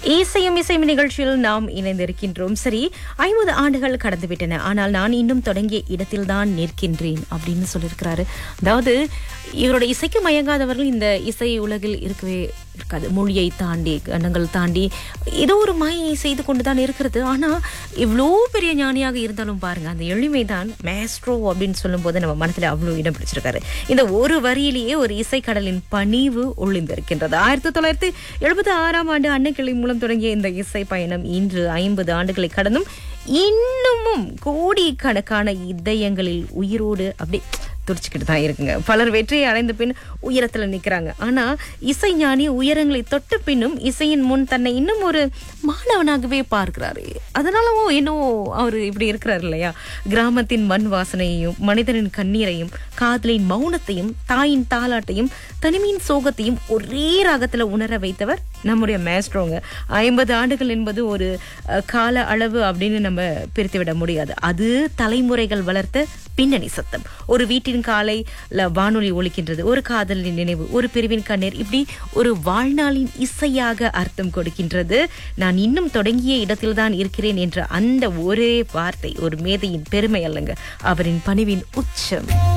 இசையும் இசையும் நிகழ்ச்சியில் நாம் இணைந்திருக்கின்றோம் சரி ஐம்பது ஆண்டுகள் கடந்துவிட்டன ஆனால் நான் இன்னும் தொடங்கிய இடத்தில்தான் நிற்கின்றேன் அப்படின்னு சொல்லியிருக்கிறாரு அதாவது இவரோட இசைக்கு மயங்காதவர்கள் இந்த இசை உலகில் இருக்கவே இருக்காது மொழியை தாண்டி கண்டங்கள் தாண்டி ஏதோ ஒரு மாயை செய்து கொண்டு தான் இருக்கிறது ஆனா இவ்வளோ பெரிய ஞானியாக இருந்தாலும் பாருங்க அந்த எளிமை தான் மேஸ்ட்ரோ அப்படின்னு சொல்லும்போது நம்ம மனத்துல அவ்வளோ இடம் பிடிச்சிருக்காரு இந்த ஒரு வரியிலேயே ஒரு இசைக்கடலின் பணிவு ஒளிந்திருக்கின்றது ஆயிரத்தி தொள்ளாயிரத்தி எழுபத்தி ஆறாம் ஆண்டு அன்னக்கிளை மூலம் தொடங்கிய இந்த இசை பயணம் இன்று ஐம்பது ஆண்டுகளை கடந்தும் இன்னமும் கோடிக்கணக்கான இதயங்களில் உயிரோடு அப்படி துடிச்சுக்கிட்டு தான் இருக்குங்க பலர் வெற்றியை அடைந்த பின் உயரத்துல நிக்கிறாங்க ஆனா இசை ஞானி உயரங்களை தொட்ட பின்னும் இசையின் முன் தன்னை இன்னும் ஒரு மாணவனாகவே பார்க்கிறாரு அதனாலவோ என்னவோ அவர் இப்படி இருக்கிறார் இல்லையா கிராமத்தின் மண் வாசனையையும் மனிதனின் கண்ணீரையும் காதலின் மௌனத்தையும் தாயின் தாலாட்டையும் தனிமையின் சோகத்தையும் ஒரே ராகத்துல உணர வைத்தவர் நம்முடைய மேஸ்ட்ரோங்க ஐம்பது ஆண்டுகள் என்பது ஒரு அஹ், கால அளவு அப்படின்னு நம்ம பிரித்து விட முடியாது அது தலைமுறைகள் வளர்த்த பின்னணி சத்தம் ஒரு வீட்டின் காலைல வானொலி ஒலிக்கின்றது ஒரு காதலின் நினைவு ஒரு பிரிவின் கண்ணீர் இப்படி ஒரு வாழ்நாளின் இசையாக அர்த்தம் கொடுக்கின்றது நான் இன்னும் தொடங்கிய இடத்தில்தான் இருக்கிறேன் என்ற அந்த ஒரே வார்த்தை ஒரு மேதையின் பெருமை அல்லங்க அவரின் பணிவின் உச்சம்